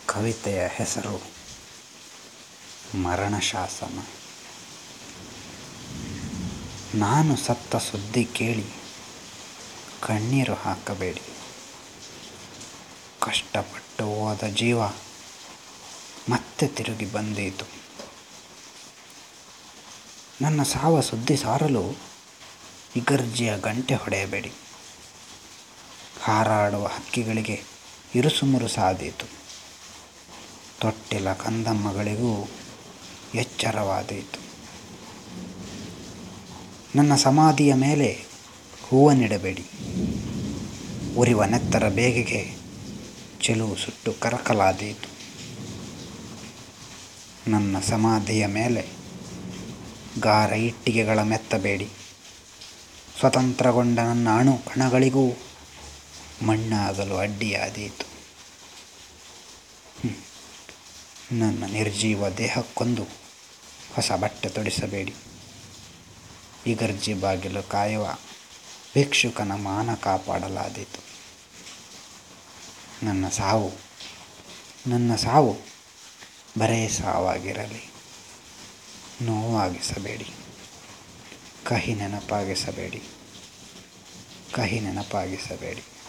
ಕವಿತೆಯ ಹೆಸರು ಮರಣಶಾಸನ ನಾನು ಸತ್ತ ಸುದ್ದಿ ಕೇಳಿ ಕಣ್ಣೀರು ಹಾಕಬೇಡಿ ಕಷ್ಟಪಟ್ಟು ಹೋದ ಜೀವ ಮತ್ತೆ ತಿರುಗಿ ಬಂದೀತು ನನ್ನ ಸಾವ ಸುದ್ದಿ ಸಾರಲು ಇಗರ್ಜಿಯ ಗಂಟೆ ಹೊಡೆಯಬೇಡಿ ಹಾರಾಡುವ ಹಕ್ಕಿಗಳಿಗೆ ಇರುಸುಮುರುಸಾದೀತು ತೊಟ್ಟಿಲ ಕಂದಮ್ಮಗಳಿಗೂ ಎಚ್ಚರವಾದೀತು ನನ್ನ ಸಮಾಧಿಯ ಮೇಲೆ ಹೂವನ್ನಿಡಬೇಡಿ ಉರಿವ ನೆತ್ತರ ಬೇಗೆಗೆ ಚೆಲುವು ಸುಟ್ಟು ಕರಕಲಾದೀತು ನನ್ನ ಸಮಾಧಿಯ ಮೇಲೆ ಗಾರ ಇಟ್ಟಿಗೆಗಳ ಮೆತ್ತಬೇಡಿ ಸ್ವತಂತ್ರಗೊಂಡ ನನ್ನ ಅಣು ಕಣಗಳಿಗೂ ಮಣ್ಣಾಗಲು ಅಡ್ಡಿಯಾದೀತು ನನ್ನ ನಿರ್ಜೀವ ದೇಹಕ್ಕೊಂದು ಹೊಸ ಬಟ್ಟೆ ತೊಡಿಸಬೇಡಿ ಇಗರ್ಜಿ ಬಾಗಿಲು ಕಾಯುವ ಭಿಕ್ಷುಕನ ಮಾನ ಕಾಪಾಡಲಾದೀತು ನನ್ನ ಸಾವು ನನ್ನ ಸಾವು ಬರೇ ಸಾವಾಗಿರಲಿ ನೋವಾಗಿಸಬೇಡಿ ಕಹಿ ನೆನಪಾಗಿಸಬೇಡಿ ಕಹಿ ನೆನಪಾಗಿಸಬೇಡಿ